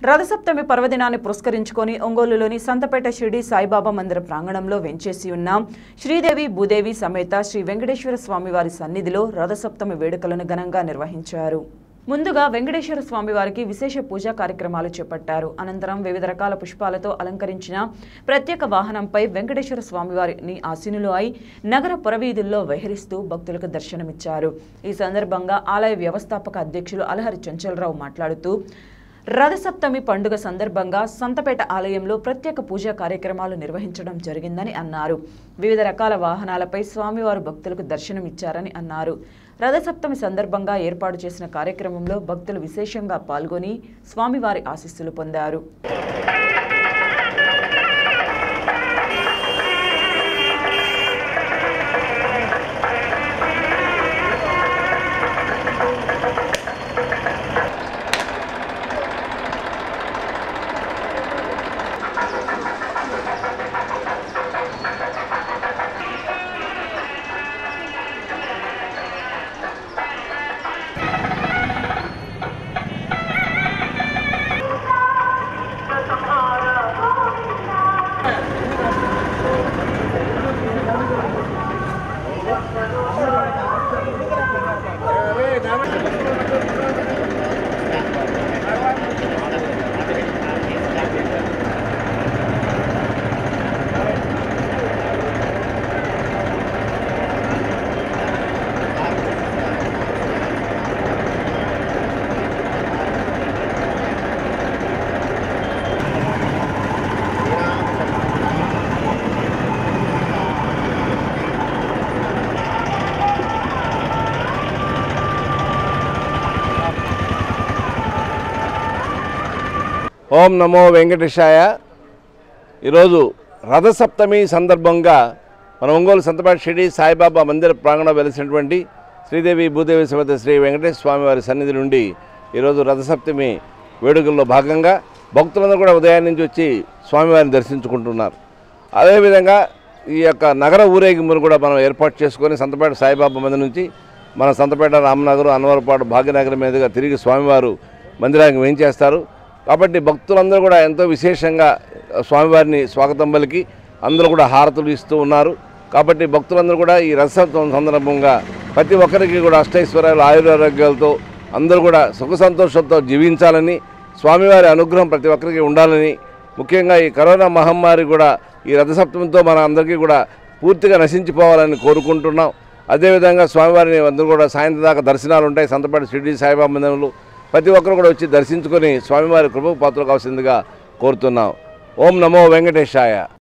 రథసప్తమి పర్వదినాన్ని పురస్కరించుకొని ఒంగోలులోని సంతపేట షిరిడి సాయిబాబా మందిర ప్రాంగణంలో వెంచేసి ఉన్న శ్రీదేవి భూదేవి సమేత శ్రీ వెంకటేశ్వర స్వామివారి సన్నిధిలో రథసప్తమి వేడుకలను ఘనంగా నిర్వహించారు ముందుగా వెంకటేశ్వర స్వామివారికి విశేష పూజా కార్యక్రమాలు చేపట్టారు అనంతరం వివిధ రకాల పుష్పాలతో అలంకరించిన ప్రత్యేక వాహనంపై వెంకటేశ్వర స్వామివారిని ఆసీనులు అయి నగర పురవీధుల్లో విహరిస్తూ భక్తులకు దర్శనమిచ్చారు ఈ సందర్భంగా ఆలయ వ్యవస్థాపక అధ్యక్షులు అలహరి చంచలరావు మాట్లాడుతూ రథసప్తమి పండుగ సందర్భంగా సంతపేట ఆలయంలో ప్రత్యేక పూజా కార్యక్రమాలు నిర్వహించడం జరిగిందని అన్నారు వివిధ రకాల వాహనాలపై స్వామివారు భక్తులకు దర్శనమిచ్చారని అన్నారు రథసప్తమి సందర్భంగా ఏర్పాటు చేసిన కార్యక్రమంలో భక్తులు విశేషంగా పాల్గొని స్వామివారి ఆశీస్సులు పొందారు ఓం నమో వెంకటేశాయ ఈరోజు రథసప్తమి సందర్భంగా మన ఒంగోలు సంతపేట షిరిడి సాయిబాబా మందిర ప్రాంగణం వెలిసినటువంటి శ్రీదేవి భూదేవి సమేత శ్రీ వెంకటేశ్వర స్వామి వారి సన్నిధి నుండి ఈరోజు రథసప్తమి వేడుకల్లో భాగంగా భక్తులందరూ కూడా ఉదయం నుంచి వచ్చి స్వామివారిని దర్శించుకుంటున్నారు అదేవిధంగా ఈ యొక్క నగర ఊరేగింపును కూడా మనం ఏర్పాటు చేసుకొని సంతపేట సాయిబాబా మందిర్ నుంచి మన సంతపేట రామనగర్ అన్వరపాడు భాగ్యనగరం మీదుగా తిరిగి స్వామివారు మందిరానికి వేయించేస్తారు కాబట్టి భక్తులందరూ కూడా ఎంతో విశేషంగా స్వామివారిని స్వాగతం పలికి అందరూ కూడా హారతులు ఇస్తూ ఉన్నారు కాబట్టి భక్తులందరూ కూడా ఈ రథసప్తమం సందర్భంగా ప్రతి ఒక్కరికి కూడా అష్టైశ్వర్యాలు ఆయురారోగ్యాలతో అందరూ కూడా సుఖ సంతోషంతో జీవించాలని స్వామివారి అనుగ్రహం ప్రతి ఒక్కరికి ఉండాలని ముఖ్యంగా ఈ కరోనా మహమ్మారి కూడా ఈ రథసప్తమితో మన అందరికీ కూడా పూర్తిగా నశించిపోవాలని కోరుకుంటున్నాం అదేవిధంగా స్వామివారిని అందరూ కూడా సాయంత్రం దాకా దర్శనాలు ఉంటాయి సంతపాటి షిరిడి సాయిబాబా మందిరంలో ప్రతి ఒక్కరు కూడా వచ్చి దర్శించుకొని స్వామివారి కృపకు పాత్ర కావాల్సిందిగా కోరుతున్నాం ఓం నమో వెంకటేశాయ